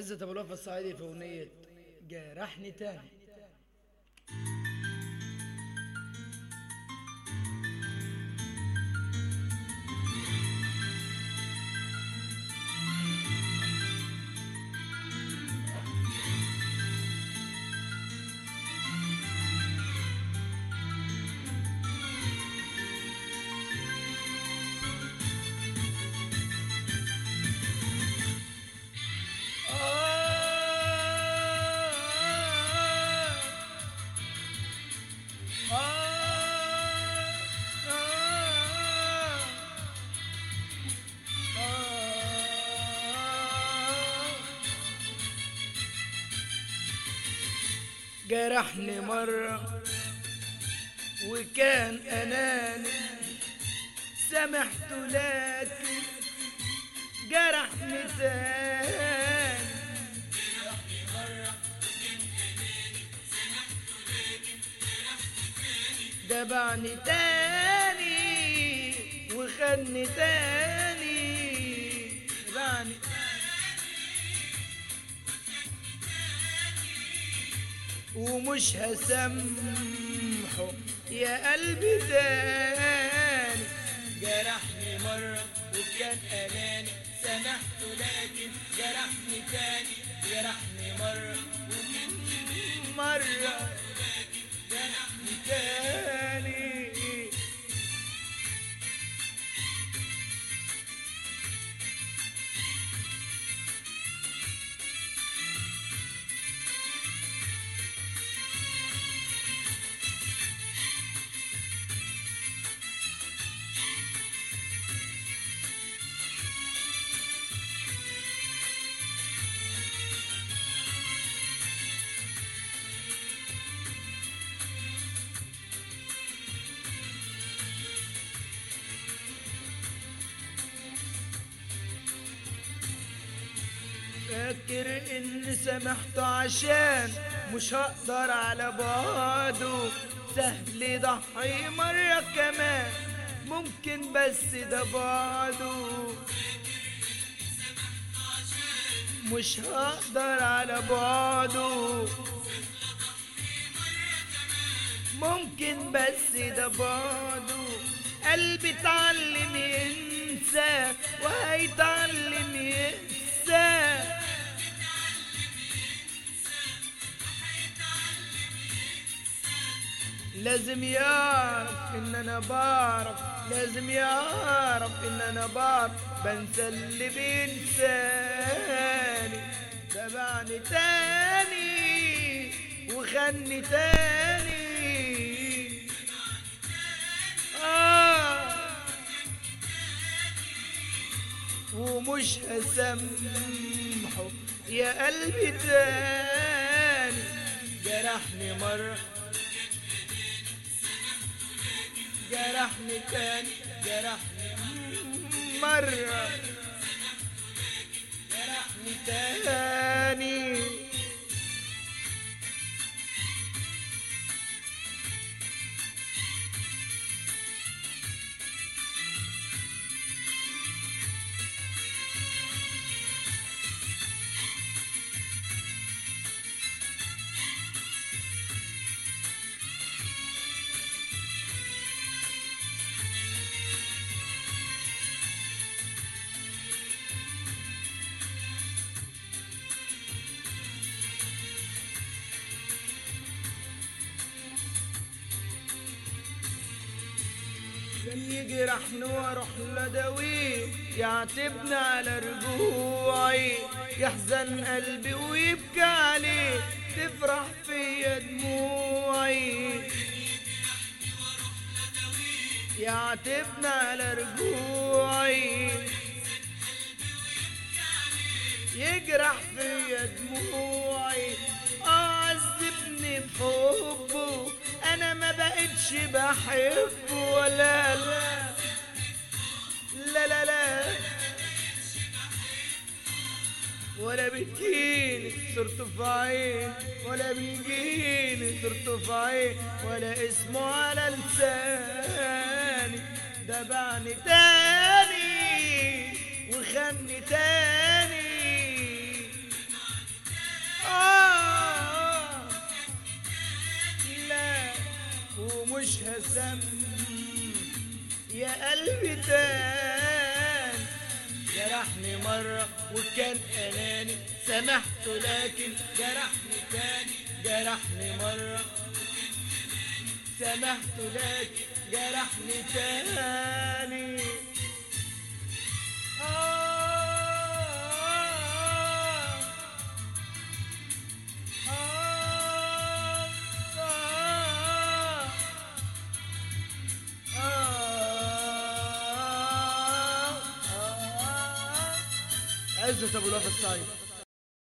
عزت ابو الوفا الصعيدي في اغنيه جرحني تاني جرحني مرة وكان أناني سمحت لكن جرحني تاني دبعني تاني وخدني تاني دبعني ومش هسامحه يا قلبي تاني جرحني مرة وكان أناني سامحته لكن جرحني تاني جرحني مرة مرة جرحني تاني فاكر اني سامحته عشان مش هقدر على بعده سهل ضحي مرة كمان ممكن بس ده بعده مش هقدر على بعده ممكن بس ده بعده قلبي اتعلم ينسى وهيتعلم ينسى لازم يعرف ان انا بعرف لازم يعرف ان انا بعرف بنسى اللي بينساني تبعني تاني وخني تاني آه ومش هسامحه يا قلبي تاني جرحني مرة جرحني تاني جرحني مرة جرحني تاني كان يجرحني واروح لداويه يعاتبني على رجوعي يحزن قلبي ويبكي عليه تفرح فيا دموعي يعاتبني على رجوعي يجرح فيا دموعي عذبني بحبه انا ما بقتش بحبه ولا لا لا لا لا ولا بتجيني صورته في عين ولا بيجيني صورته في عين ولا اسمه على لساني دبعني تاني وخني تاني ندم يا قلبي تاني جرحني مرة وكان أناني سامحته لكن جرحني تاني جرحني مرة سامحته لكن جرحني تاني عزة ابو الوفا الصايم